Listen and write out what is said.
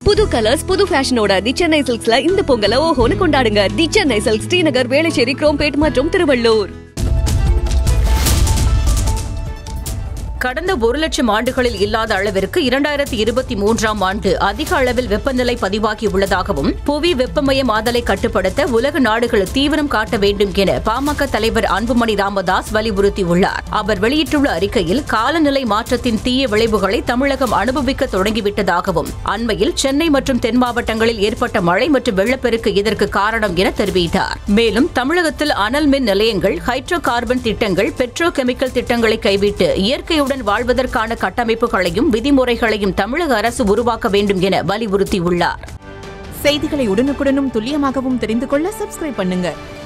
புது கலர்ஸ் புது ஃபேஷனோட தி சென்னை சில்க்ஸ்ல இந்த பொங்கலை ஓஹோன்னு கொண்டாடுங்க தி சென்னை சில்க்ஸ் ஸ்ரீநகர் வேளச்சேரி குரோம்பேட் மற்றும் திருவள்ளூர் கடந்த ஒரு லட்சம் ஆண்டுகளில் இல்லாத அளவிற்கு இரண்டாயிரத்தி இருபத்தி மூன்றாம் ஆண்டு அதிக அளவில் வெப்பநிலை பதிவாகியுள்ளதாகவும் புவி வெப்பமயமாதலை கட்டுப்படுத்த உலக நாடுகள் தீவிரம் காட்ட வேண்டும் என பாமக தலைவர் அன்புமணி ராமதாஸ் வலியுறுத்தியுள்ளார் அவர் வெளியிட்டுள்ள அறிக்கையில் காலநிலை மாற்றத்தின் தீய விளைவுகளை தமிழகம் அனுபவிக்க தொடங்கிவிட்டதாகவும் அண்மையில் சென்னை மற்றும் தென் மாவட்டங்களில் ஏற்பட்ட மழை மற்றும் வெள்ளப்பெருக்கு இதற்கு காரணம் என தெரிவித்தார் மேலும் தமிழகத்தில் அனல் மின் நிலையங்கள் ஹைட்ரோ கார்பன் திட்டங்கள் பெட்ரோ கெமிக்கல் திட்டங்களை கைவிட்டு இயற்கையுடன் வாழ்வதற்கான கட்டமைப்புகளையும் விதிமுறைகளையும் தமிழக அரசு உருவாக்க வேண்டும் என வலியுறுத்தியுள்ளார் செய்திகளை உடனுக்குடனும் துல்லியமாகவும் தெரிந்து கொள்ள சப்ஸ்கிரைப் பண்ணுங்க